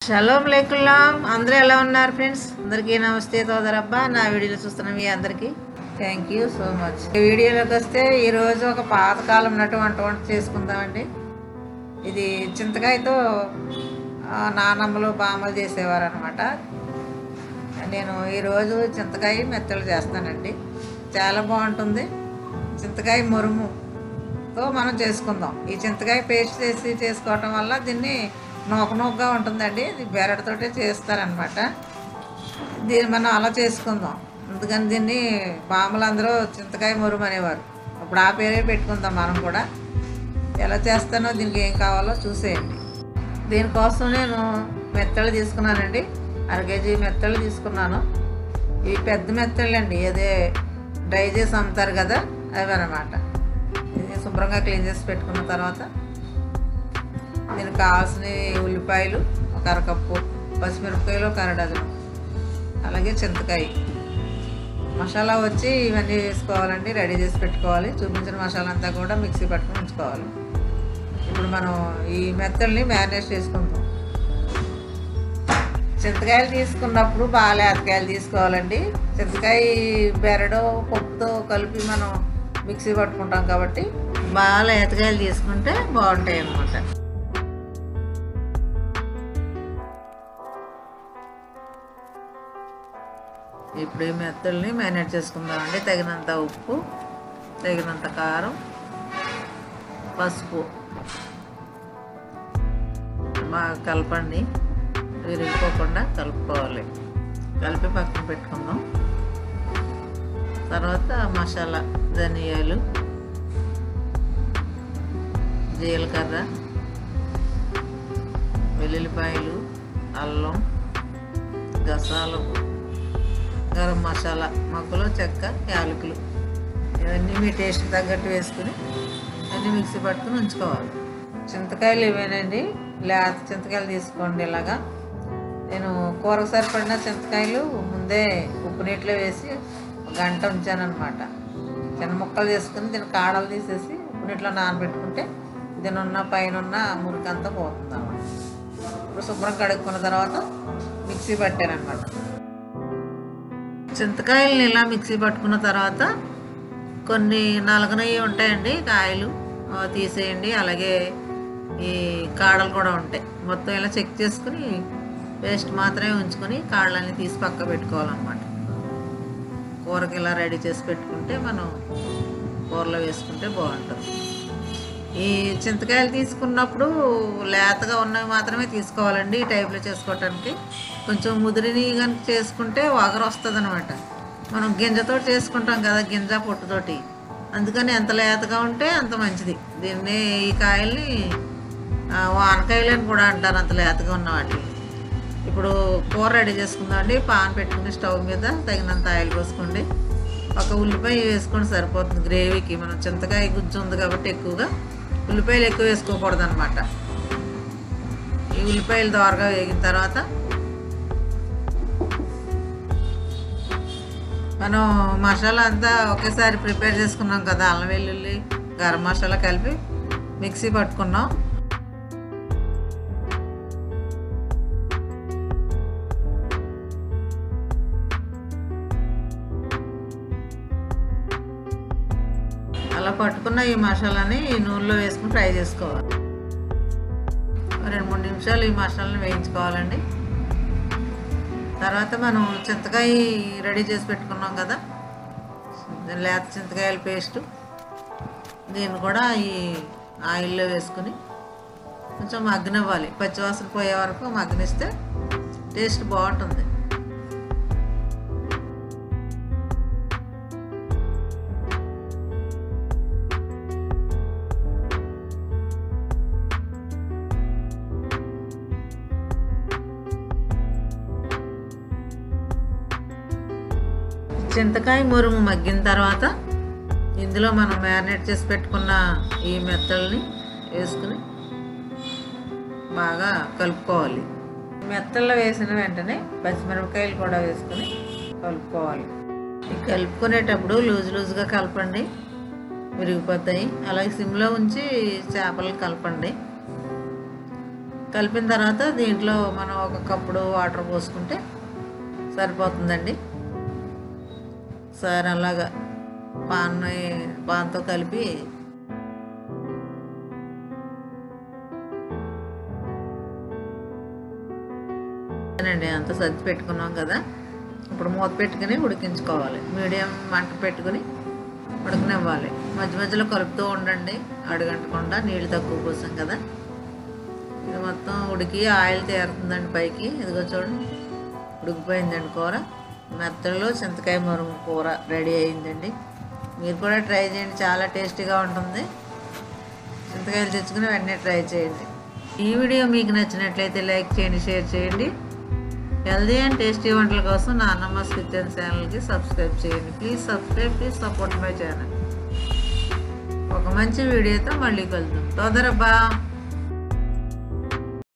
shalom లేకుల్లాం అందరూ ఎలా ఉన్నారు ఫ్రెండ్స్ అందరికీ నమస్తే సోదరబ్బా నా వీడియోలు చూస్తున్న మీ అందరికీ థ్యాంక్ యూ సో మచ్ ఈ వీడియోలోకి వస్తే ఈరోజు ఒక పాతకాలం నటు వంట వంట చేసుకుందామండి ఇది చింతకాయతో ఆ, నానమ్మలు బామ్మలు చేసేవారు అనమాట నేను ఈరోజు చింతకాయ మెత్తలు చేస్తానండి చాలా బాగుంటుంది చింతకాయ మురుముతో మనం చేసుకుందాం ఈ చింతకాయ పేస్ట్ చేసి చేసుకోవటం వల్ల దీన్ని నూక నూకగా ఉంటుందండి ఇది బెరడుతోటే చేస్తారనమాట దీన్ని మనం అలా చేసుకుందాం అందుకని దీన్ని బామ్మలు అందరూ చింతకాయ మురుము అనేవారు అప్పుడు ఆ పేరే పెట్టుకుందాం మనం కూడా ఎలా చేస్తానో దీనికి ఏం కావాలో చూసేయండి దీనికోసం నేను మెత్తలు తీసుకున్నానండి అర కేజీ మెత్తలు తీసుకున్నాను ఇవి పెద్ద మెత్తళ్ళు అండి అదే డ్రై చేసి అమ్ముతారు కదా అవి అనమాట ఇది శుభ్రంగా క్లీన్ చేసి పెట్టుకున్న తర్వాత దీనికి కావాల్సిన ఉల్లిపాయలు ఒక అరకప్పు పచ్చిమిరపకాయలు ఒక అర డజను అలాగే చింతకాయ మసాలా వచ్చి ఇవన్నీ వేసుకోవాలండి రెడీ చేసి పెట్టుకోవాలి చూపించిన మసాలా అంతా కూడా మిక్సీ పట్టుకుని ఉంచుకోవాలి ఇప్పుడు మనం ఈ మెత్తల్ని మ్యారినేట్ చేసుకుందాం చింతకాయలు తీసుకున్నప్పుడు బాగా లేతకాయలు తీసుకోవాలండి చింతకాయ బెరడు పప్పుతో కలిపి మనం మిక్సీ పట్టుకుంటాం కాబట్టి బాగా లేతకాయలు తీసుకుంటే బాగుంటాయి అన్నమాట ఇప్పుడు ఈ మెత్తల్ని మ్యారినేట్ చేసుకుందామండి తగినంత ఉప్పు తగినంత కారం పసుపు బాగా కలపండి విరిగిపోకుండా కలుపుకోవాలి కలిపి పక్కన పెట్టుకుందాం తర్వాత మసాలా ధనియాలు జీలకర్ర వెల్లుల్లిపాయలు అల్లం గసాలం గరం మసాలా మొక్కలు చెక్క యాలకులు ఇవన్నీ మీ టేస్ట్ తగ్గట్టు వేసుకుని అన్నీ మిక్సీ పట్టుకుని ఉంచుకోవాలి చింతకాయలు ఇవేనండి లేత చింతకాయలు తీసుకోండి ఇలాగా నేను కూరకు సరిపడిన చింతకాయలు ముందే ఉప్పు నీటిలో వేసి ఒక గంట ఉంచానమాట చిన్న ముక్కలు చేసుకుని దీని కాడలు తీసేసి ఉప్పు నీటిలో నానబెట్టుకుంటే దీని ఉన్న పైన ఉన్న మురికంతా పోతుంది అన్నమాట ఇప్పుడు శుభ్రం కడుక్కున్న తర్వాత మిక్సీ పట్టానమాట చింతకాయలని ఇలా మిక్సీ పట్టుకున్న తర్వాత కొన్ని నలగనవి ఉంటాయండి కాయలు ఆ, తీసేయండి అలాగే ఈ కాడలు కూడా ఉంటాయి మొత్తం ఇలా చెక్ చేసుకుని పేస్ట్ మాత్రమే ఉంచుకొని కాడలన్నీ తీసి పక్క పెట్టుకోవాలన్నమాట కూరకి ఇలా రెడీ చేసి పెట్టుకుంటే మనం కూరలో వేసుకుంటే బాగుంటుంది ఈ చింతకాయలు తీసుకున్నప్పుడు లేతగా ఉన్నవి మాత్రమే తీసుకోవాలండి ఈ టైప్లో చేసుకోవటానికి కొంచెం ముదిరిని కనుక చేసుకుంటే వగరు వస్తుంది అనమాట మనం గింజతో చేసుకుంటాం కదా గింజ పొట్టుతోటి అందుకని ఎంత లేతగా ఉంటే అంత మంచిది దీన్ని ఈ కాయల్ని ఆ, వానకాయలని కూడా అంటారు అంత లేతగా ఉన్న వాటిని ఇప్పుడు కూర రెడీ చేసుకుందామండి పాన్ పెట్టుకుని స్టవ్ మీద తగినంత ఆయిల్ పోసుకోండి ఒక ఉల్లిపాయ వేసుకొని సరిపోతుంది గ్రేవీకి మనం చింతకాయ గుజ్జు ఉంది కాబట్టి ఎక్కువగా ఉల్లిపాయలు ఎక్కువ వేసుకోకూడదు అనమాట ఈ ఉల్లిపాయలు దోరగా వేగిన తర్వాత మనం మసాలా అంతా ఒకేసారి ప్రిపేర్ చేసుకున్నాం కదా అల్లం వెల్లుల్లి గరం మసాలా కలిపి మిక్సీ పట్టుకున్నాం అలా పట్టుకున్న ఈ మసాలాని ఈ నూనెలో వేసుకుని ఫ్రై చేసుకోవాలి రెండు మూడు నిమిషాలు ఈ మసాలాని వేయించుకోవాలండి తర్వాత మనం చింతకాయ రెడీ చేసి పెట్టుకున్నాం కదా లేత చింతకాయల పేస్టు దీన్ని కూడా ఈ ఆయిల్లో వేసుకుని కొంచెం మగ్గనివ్వాలి పచ్చివాసన పోయే వరకు మగ్గనిస్తే టేస్ట్ బాగుంటుంది చింతకాయ మురుము మగ్గిన తర్వాత ఇందులో మనం మ్యారినేట్ చేసి పెట్టుకున్న ఈ మెత్తల్ని వేసుకుని బాగా కలుపుకోవాలి మెత్తల్లో వేసిన వెంటనే పచ్చిమిరపకాయలు కూడా వేసుకుని కలుపుకోవాలి ఈ కలుపుకునేటప్పుడు లూజ్ లూజ్గా కలపండి విరిగిపోతాయి అలాగే సిమ్లో ఉంచి చేపలు కలపండి కలిపిన తర్వాత దీంట్లో మనం ఒక కప్పుడు వాటర్ పోసుకుంటే సరిపోతుందండి సరే అలాగా పాన్ని పాన్తో కలిపి అండి అంత సర్ది పెట్టుకున్నాం కదా ఇప్పుడు మూత పెట్టుకుని ఉడికించుకోవాలి మీడియం మంట పెట్టుకుని ఉడకనివ్వాలి మధ్య మధ్యలో కలుపుతూ ఉండండి అడుగంటకుండా నీళ్ళు తక్కువ పోసాం కదా ఇది మొత్తం ఉడికి ఆయిల్ తేరుతుందండి పైకి ఇదిగో చూడండి ఉడికిపోయిందండి కూర మెత్తలో చింతకాయ మరుగు కూర రెడీ అయిందండి మీరు కూడా ట్రై చేయండి చాలా టేస్టీగా ఉంటుంది చింతకాయలు తెచ్చుకుని వెంటనే ట్రై చేయండి ఈ వీడియో మీకు నచ్చినట్లయితే లైక్ చేయండి షేర్ చేయండి హెల్దీ అండ్ టేస్టీ వంటల కోసం నా అన్నమ్మస్ కిచెన్ ఛానల్కి సబ్స్క్రైబ్ చేయండి please subscribe please support my channel ఒక మంచి వీడియోతో మళ్ళీ కలుద్దాం తొందరబ్బా